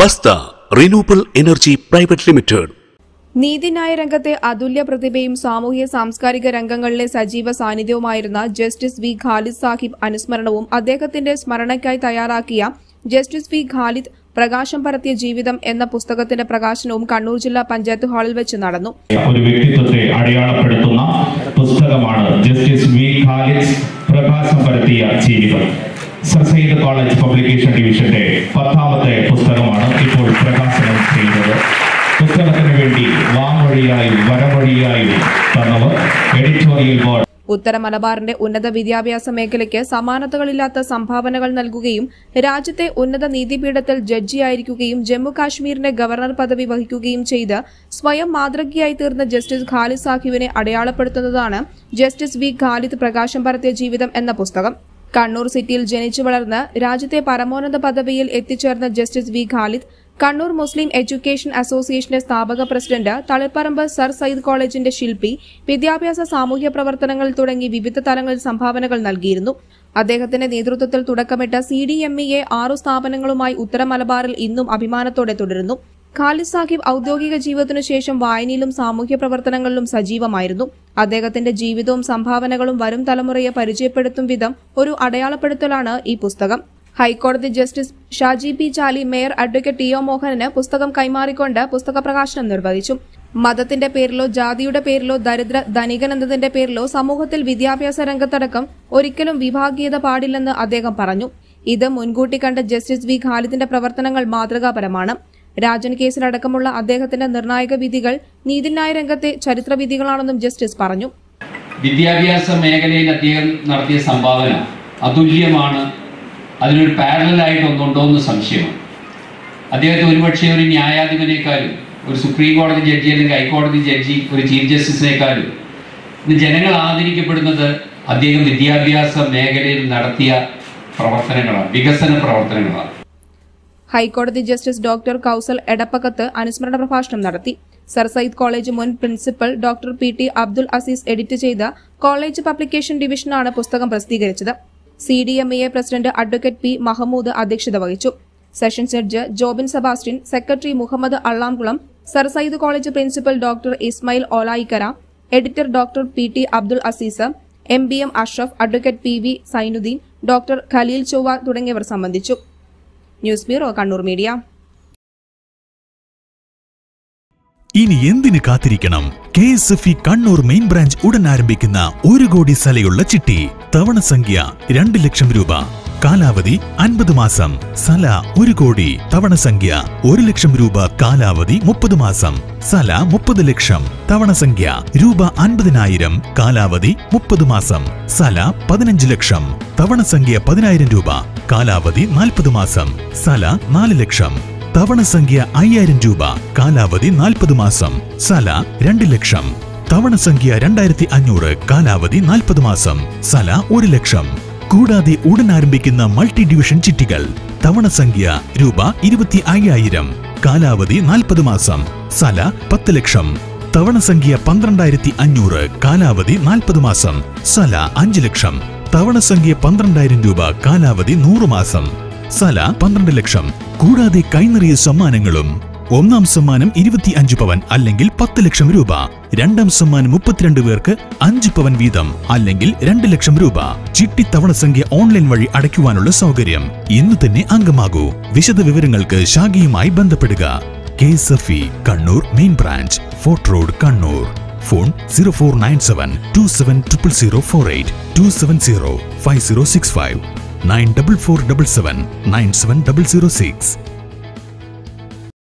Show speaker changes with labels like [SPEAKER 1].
[SPEAKER 1] ബസ്ത renewable energy private limited
[SPEAKER 2] നീതിന്യായ രംഗത്തെ അതുല്യ പ്രതിഭയും സാമൂഹ്യ സാംസ്കാരിക രംഗങ്ങളിലെ സജീവ സാന്നിധ്യവുമായിരുന്ന ജസ്റ്റിസ് വി ഖാലിദ് സാഹിബ് അനുസ്മരണവും അദ്ദേഹത്തിന്റെ സ്മരണയ്ക്കായി തയ്യാറാക്കിയ ജസ്റ്റിസ് വി ഖാലിദ് പ്രകാശം പരത്തിയ ജീവിതം എന്ന പുസ്തകത്തിന്റെ പ്രകാശനവും കണ്ണൂർ ജില്ലാ പഞ്ചായത്ത് ഹാളിൽ വെച്ച് നടന്നു
[SPEAKER 3] ഒരു വ്യക്തിത്വത്തെ അടയാളപ്പെടുത്തുന്ന പുസ്തകമാണ് ജസ്റ്റിസ് വി ഖാലിദ് പ്രകാശം പരത്തിയ ജീവിതം സർ സയ്യിദ് കോളേജ് പബ്ലിക്കേഷൻ ഡിവിഷന്റെ പത്താമത്തെ പുസ്തകമാണ് ഇപ്പോൾ പ്രകാശനം ചെയ്യുന്നത് പുസ്തകത്തിന് വേണ്ടി വാമൊഴിയായും വരമൊഴിയായും തന്നവർ എഡിറ്റോറിയൽ ബോർഡ്
[SPEAKER 2] ഉത്തര മലബാറിന്റെ ഉന്നത വിദ്യാഭ്യാസ മേഖലയ്ക്ക് സമാനതകളില്ലാത്ത സംഭാവനകൾ നൽകുകയും രാജ്യത്തെ ഉന്നത നീതിപീഠത്തിൽ ജഡ്ജിയായിരിക്കുകയും ജമ്മു കാശ്മീരിന്റെ ഗവർണർ പദവി വഹിക്കുകയും ചെയ്ത് സ്വയം മാതൃകയായി തീർന്ന ജസ്റ്റിസ് ഖാലിദ് സാഹിബിനെ അടയാളപ്പെടുത്തുന്നതാണ് ജസ്റ്റിസ് വി ഖാലിദ് പ്രകാശം പരത്തിയ ജീവിതം എന്ന പുസ്തകം കണ്ണൂർ സിറ്റിയിൽ ജനിച്ചു വളർന്ന് രാജ്യത്തെ പരമോന്നത പദവിയിൽ എത്തിച്ചേർന്ന justice V Khalid Kannur Muslim education അസോസിയേഷന്റെ സ്ഥാപക പ്രസിഡന്റ് തളിപ്പറമ്പ് സർ സയ്യിദ് കോളേജിന്റെ ശില്പി വിദ്യാഭ്യാസ സാമൂഹ്യ പ്രവർത്തനങ്ങൾ തുടങ്ങി വിവിധ തലങ്ങളിൽ സംഭാവനകൾ നൽകിയിരുന്നു അദ്ദേഹത്തിന്റെ നേതൃത്വത്തിൽ തുടക്കമിട്ട C D M E A ആറു സ്ഥാപനങ്ങളുമായി ഉത്തര മലബാറിൽ ഇന്നും അഭിമാനത്തോടെ തുടരുന്നു ഖാലിദ് സാഹിബ് ഔദ്യോഗിക ജീവിതത്തിനു ശേഷം വായനയിലും സാമൂഹ്യ പ്രവർത്തനങ്ങളിലും സജീവമായിരുന്നു അദ്ദേഹത്തിന്റെ ജീവിതവും സംഭാവനകളും വരും തലമുറയെ പരിചയപ്പെടുത്തും വിധം ഒരു അടയാളപ്പെടുത്തലാണ് ഈ പുസ്തകം ഹൈക്കോടതി justice Shaji P Chali mayor advocate T O മോഹനന് പുസ്തകം കൈമാറിക്കൊണ്ട് പുസ്തക പ്രകാശനം നിർവഹിച്ചു മതത്തിന്റെ പേരിലോ ജാതിയുടെ പേരിലോ ദരിദ്ര ധനികൻ എന്നതിന്റെ പേരിലോ സമൂഹത്തിൽ വിദ്യാഭ്യാസ രംഗത്തടക്കം ഒരിക്കലും വിഭാഗീയത പാടില്ലെന്ന് അദ്ദേഹം പറഞ്ഞു ഇത് മുൻകൂട്ടി കണ്ട ജസ്റ്റിസ് വി ഖാലിദിന്റെ പ്രവർത്തനങ്ങൾ മാതൃകാപരമാണ് രാജൻ കേസിലടക്കമുള്ള അദ്ദേഹത്തിന്റെ നിർണായക വിധികൾ നീതിന്യായ രംഗത്തെ ചരിത്രവിധികളാണെന്നും ജസ്റ്റിസ് പറഞ്ഞു
[SPEAKER 4] വിദ്യാഭ്യാസ മേഖലയിൽ അദ്ദേഹം നടത്തിയ സംഭാവന അതുല്യമാണ് അതിനൊരു പാരലായിട്ട് ഒന്നുണ്ടോ എന്ന് സംശയമാണ് അദ്ദേഹത്തെ ഒരുപക്ഷെ ഒരു ന്യായാധിപനേക്കാളും ഒരു സുപ്രീം കോടതി ജഡ്ജി അല്ലെങ്കിൽ ഹൈക്കോടതി ജഡ്ജി ഒരു ചീഫ് ജസ്റ്റിസിനേക്കാളും ഇന്ന് ജനങ്ങൾ ആദരിക്കപ്പെടുന്നത് അദ്ദേഹം വിദ്യാഭ്യാസ മേഖലയിൽ നടത്തിയ പ്രവർത്തനങ്ങളാണ് വികസന പ്രവർത്തനങ്ങളാണ്
[SPEAKER 2] ഹൈക്കോടതി ജസ്റ്റിസ് ഡോക്ടർ കൌസൽ എടപ്പകത്ത് അനുസ്മരണ പ്രഭാഷണം നടത്തി സർ സയ്യിദ് കോളേജ് മുൻ principal doctor P T Abdul Azeez edit ചെയ്ത കോളേജ് പബ്ലിക്കേഷൻ ഡിവിഷനാണ് പുസ്തകം പ്രസിദ്ധീകരിച്ചത് C D M A president advocate P Mahmood അധ്യക്ഷത വഹിച്ചു sessions judge Jobin Sebastian secretary Muhammad Allamkulam sir Syed college principal doctor Ismail Olayikkara editor doctor P T Abdul Azeez M B M Ashraf advocate P V Sainuddin doctor Khaleel Chovva തുടങ്ങിയവർ സംബന്ധിച്ചു news bureau Kannur media
[SPEAKER 5] ഇനി എന്തിന് കാത്തിരിക്കണം K S F E Kannur main branch ഉടൻ ആരംഭിക്കുന്ന ഒരു കോടി സലയുള്ള ചിട്ടി തവണ സംഖ്യ രണ്ട് ലക്ഷം രൂപ കാലാവധി അൻപത് മാസം സല ഒരു കോടി തവണ സംഖ്യ ഒരു ലക്ഷം രൂപ കാലാവധി മുപ്പത് മാസം സല മുപ്പത് ലക്ഷം തവണ സംഖ്യ രൂപ അൻപതിനായിരം കാലാവധി മുപ്പത് മാസം സല പതിനഞ്ച് ലക്ഷം തവണ സംഖ്യ പതിനായിരം രൂപ കാലാവധി നാൽപ്പത് മാസം സല നാല് ലക്ഷം തവണ സംഖ്യ അയ്യായിരം രൂപ കാലാവധി നാൽപ്പത് മാസം സല രണ്ട് ലക്ഷം തവണ സംഖ്യ രണ്ടായിരത്തി അഞ്ഞൂറ് കാലാവധി നാൽപ്പത് മാസം സല ഒരു ലക്ഷം കൂടാതെ ഉടൻ ആരംഭിക്കുന്ന മൾട്ടി ഡിവിഷൻ ചിട്ടികൾ തവണ സംഖ്യ രൂപ ഇരുപത്തി അയ്യായിരം കാലാവധി നാൽപ്പത് മാസം സല പത്ത് ലക്ഷം തവണ സംഖ്യ പന്ത്രണ്ടായിരത്തി അഞ്ഞൂറ് കാലാവധി നാൽപ്പത് മാസം സല അഞ്ച് ലക്ഷം തവണ സംഖ്യ പന്ത്രണ്ടായിരം രൂപ കാലാവധി നൂറ് മാസം സല പന്ത്രണ്ട് ലക്ഷം കൂടാതെ കൈനിറിയ സമ്മാനങ്ങളും ഒന്നാം സമ്മാനം ഇരുപത്തി അഞ്ച് പവൻ അല്ലെങ്കിൽ പത്ത് ലക്ഷം രൂപ രണ്ടാം സമ്മാനം മുപ്പത്തിരണ്ട് പേർക്ക് അഞ്ച് പവൻ വീതം അല്ലെങ്കിൽ രണ്ട് ലക്ഷം രൂപ ചിട്ടി തവണ സംഖ്യ ഓൺലൈൻ വഴി അടയ്ക്കുവാനുള്ള സൗകര്യം ഇന്ന് തന്നെ അംഗമാകൂ വിശദ വിവരങ്ങൾക്ക് ശാഖയുമായി ബന്ധപ്പെടുക K S F E Kannur main branch fort road Kannur phone zero four nine seven two seven triple zero four eight two seven zero five zero six five nine double four double seven nine seven double zero six